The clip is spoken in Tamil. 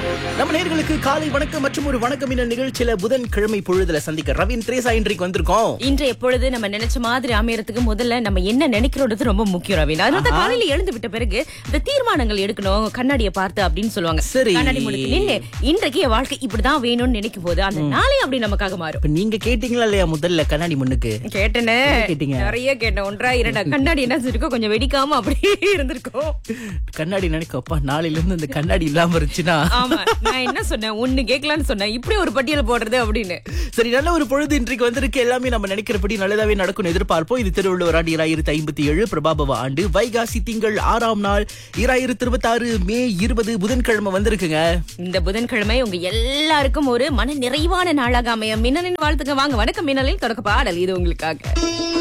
நம்ம நேர்களுக்கு காலை வணக்கம் மற்றும் ஒரு வணக்கம் என்ற நிகழ்ச்சியில புதன்கிழமை பொழுதுல சந்திக்க ரவின் திரேசா இன்றைக்கு வந்திருக்கோம் இன்று எப்பொழுது நம்ம நினைச்ச மாதிரி அமையறதுக்கு முதல்ல நம்ம என்ன நினைக்கிறோன்றது ரொம்ப முக்கியம் ரவீன் அதனால காலையில எழுந்து விட்ட பிறகு இந்த தீர்மானங்கள் எடுக்கணும் கண்ணாடியை பார்த்து அப்படின்னு சொல்லுவாங்க சரி. கண்ணாடி முன்னுக்கு நின்னு இன்றைக்கு என் வாழ்க்கை இப்படிதான் வேணும்னு நினைக்கும் போது அந்த நாளே அப்படி நமக்காக மாறும் இப்ப நீங்க கேட்டீங்களா இல்லையா முதல்ல கண்ணாடி முன்னுக்கு கேட்டேனே கேட்டீங்க? நிறைய கேட்டேன் ஒன்றா இரண்டா கண்ணாடி என்ன செஞ்சிருக்கோம் கொஞ்சம் வெடிக்காம அப்படியே இருந்திருக்கோம் கண்ணாடி நினைக்கப்பா நாளையில இருந்து இந்த கண்ணாடி இல்லாம இருந்துச்சுன்னா ஆமா நான் என்ன சொன்னேன் ஒண்ணு கேட்கலான்னு சொன்னேன் இப்படி ஒரு பட்டியல் போடுறது அப்படின்னு சரி நல்ல ஒரு பொழுது இன்றைக்கு வந்திருக்கு எல்லாமே நம்ம நினைக்கிறபடி நல்லதாவே நடக்கும் எதிர்பார்ப்போம் இது திருவள்ளுவர் ஆண்டு இராயிரத்தி ஐம்பத்தி ஏழு பிரபாபவ ஆண்டு வைகாசி திங்கள் ஆறாம் நாள் இராயிரத்தி இருபத்தி ஆறு மே இருபது புதன்கிழமை வந்திருக்குங்க இந்த புதன்கிழமை உங்க எல்லாருக்கும் ஒரு மன நிறைவான நாளாக அமைய மின்னலின் வாழ்த்துங்க வாங்க வணக்கம் மின்னலில் தொடக்க பாடல் இது உங்களுக்காக